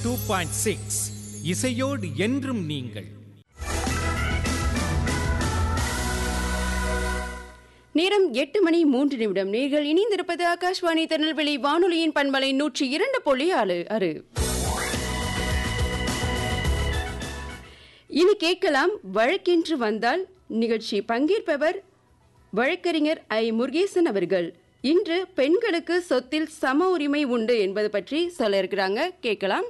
two point six இசையோடு என்றும் நீங்கள் நேரம் எட்டு மணி மூன்று நிமிடம் நேர்கள் இணைந்திருப்பது ஆகாஷ்வாணி திருநெல்வேலி வானொலியின் பண்பலை நூற்றி இரண்டு புள்ளி ஆறு அறு இனி கேட்கலாம் வழக்கென்று வந்தால் நிகழ்ச்சி பங்கேற்பவர் வழக்கறிஞர் ஐ முருகேசன் அவர்கள் இன்று பெண்களுக்கு சொத்தில் சம உரிமை உண்டு என்பது பற்றி சொல்ல இருக்கிறாங்க கேட்கலாம்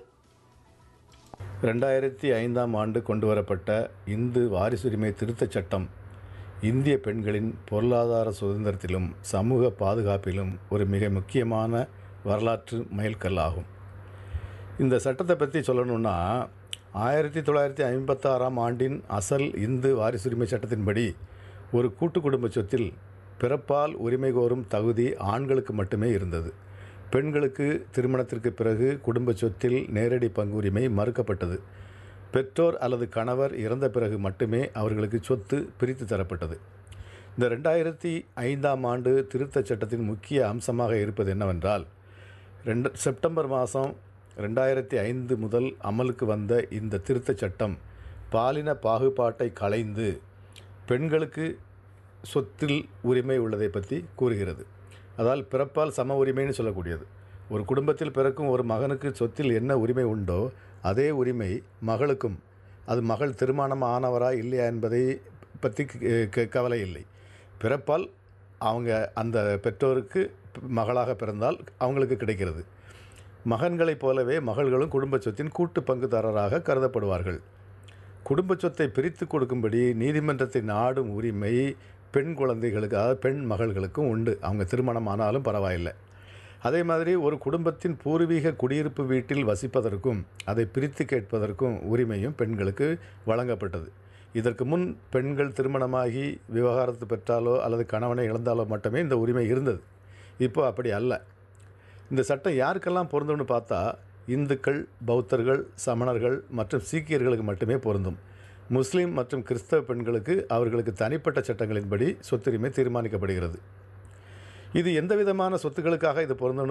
ரெண்டாயிரத்தி ஐந்தாம் ஆண்டு கொண்டு வரப்பட்ட இந்து வாரிசுரிமை திருத்தச் சட்டம் இந்திய பெண்களின் பொருளாதார சுதந்திரத்திலும் சமூக பாதுகாப்பிலும் ஒரு மிக முக்கியமான வரலாற்று மைல்கல்லாகும் இந்த சட்டத்தை பற்றி சொல்லணும்னா ஆயிரத்தி தொள்ளாயிரத்தி ஐம்பத்தாறாம் ஆண்டின் அசல் இந்து வாரிசுரிமை சட்டத்தின்படி ஒரு கூட்டு குடும்ப சொத்தில் பிறப்பால் உரிமை கோரும் தகுதி ஆண்களுக்கு மட்டுமே இருந்தது பெண்களுக்கு திருமணத்திற்கு பிறகு குடும்ப சொத்தில் நேரடி பங்குரிமை மறுக்கப்பட்டது பெற்றோர் அல்லது கணவர் இறந்த பிறகு மட்டுமே அவர்களுக்கு சொத்து பிரித்து தரப்பட்டது இந்த ரெண்டாயிரத்தி ஐந்தாம் ஆண்டு திருத்தச் சட்டத்தின் முக்கிய அம்சமாக இருப்பது என்னவென்றால் ரெண்டு செப்டம்பர் மாதம் ரெண்டாயிரத்தி ஐந்து முதல் அமலுக்கு வந்த இந்த திருத்தச் சட்டம் பாலின பாகுபாட்டை களைந்து பெண்களுக்கு சொத்தில் உரிமை உள்ளதை பற்றி கூறுகிறது அதால் பிறப்பால் சம உரிமைன்னு சொல்லக்கூடியது ஒரு குடும்பத்தில் பிறக்கும் ஒரு மகனுக்கு சொத்தில் என்ன உரிமை உண்டோ அதே உரிமை மகளுக்கும் அது மகள் திருமணம் ஆனவரா இல்லையா என்பதை பற்றி க- க- கவலை இல்லை பிறப்பால் அவங்க அந்த பெற்றோருக்கு மகளாக பிறந்தால் அவங்களுக்கு கிடைக்கிறது மகன்களைப் போலவே மகள்களும் குடும்ப சொத்தின் கூட்டு பங்குதாரராக கருதப்படுவார்கள் குடும்ப சொத்தை பிரித்து கொடுக்கும்படி நீதிமன்றத்தை நாடும் உரிமை பெண் குழந்தைகளுக்கு அதாவது பெண் மகள்களுக்கும் உண்டு அவங்க திருமணம் ஆனாலும் பரவாயில்லை அதே மாதிரி ஒரு குடும்பத்தின் பூர்வீக குடியிருப்பு வீட்டில் வசிப்பதற்கும் அதை பிரித்து கேட்பதற்கும் உரிமையும் பெண்களுக்கு வழங்கப்பட்டது இதற்கு முன் பெண்கள் திருமணமாகி விவகாரத்து பெற்றாலோ அல்லது கணவனை இழந்தாலோ மட்டுமே இந்த உரிமை இருந்தது இப்போ அப்படி அல்ல இந்த சட்டம் யாருக்கெல்லாம் பொருந்தும்னு பார்த்தா இந்துக்கள் பௌத்தர்கள் சமணர்கள் மற்றும் சீக்கியர்களுக்கு மட்டுமே பொருந்தும் முஸ்லீம் மற்றும் கிறிஸ்தவ பெண்களுக்கு அவர்களுக்கு தனிப்பட்ட சட்டங்களின்படி சொத்துரிமை தீர்மானிக்கப்படுகிறது இது எந்த விதமான சொத்துக்களுக்காக இது பொருந்தும்னு